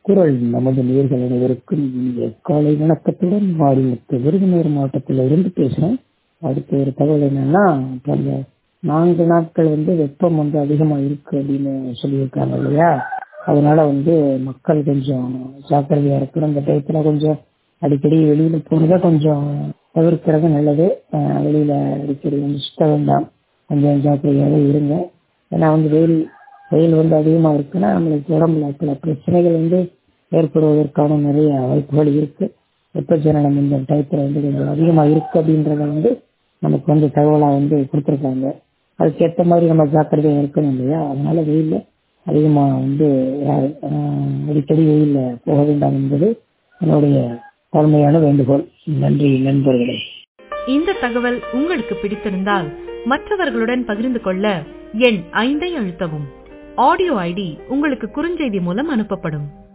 குரல் நமது நேர்கள் அனைவருக்கும் இனிய காலை வணக்கத்துடன் மாரிமுத்து விருதுநகர் மாவட்டத்தில் இருந்து பேசுறேன் அடுத்த ஒரு தகவல் என்னன்னா இப்ப அந்த நான்கு நாட்கள் வந்து வெப்பம் வந்து அதிகமா இருக்கு அப்படின்னு சொல்லியிருக்காங்க இல்லையா அதனால வந்து மக்கள் கொஞ்சம் ஜாக்கிரதையா இருக்கணும் இந்த டயத்துல கொஞ்சம் அடிக்கடி வெளியில போறத கொஞ்சம் தவிர்க்கிறது நல்லது அஹ் வெளியில அடிக்கடி வந்து சுத்த வேண்டாம் கொஞ்சம் ஜாக்கிரதையாக இருங்க ஏன்னா வந்து வெயில் வெயில் வந்து அதிகமா இருக்குன்னா நம்மளுக்கு உடம்புல பல பிரச்சனைகள் வந்து ஏற்படுவதற்கான நிறைய வாய்ப்புகள் இருக்கு வெப்பச்சலனம் இந்த டயத்துல வந்து கொஞ்சம் அதிகமா இருக்கு அப்படின்றத வந்து நமக்கு வந்து தகவலா வந்து கொடுத்துருக்காங்க அதுக்கேற்ற மாதிரி நம்ம ஜாக்கிரதையா இருக்கணும் இல்லையா அதனால வெயில்ல அதிகமா வந்து யாரும், ஆஹ், அடிக்கடி வெயில்ல போக வேண்டாம் என்பது என்னுடைய தாழ்மையான வேண்டுகோள் நன்றி நண்பர்களே இந்த தகவல் உங்களுக்கு பிடித்திருந்தால் மற்றவர்களுடன் பகிர்ந்து கொள்ள எண் ஐந்தை அழுத்தவும் ஆடியோ ஐடி உங்களுக்கு குறுஞ்செய்தி மூலம் அனுப்பப்படும்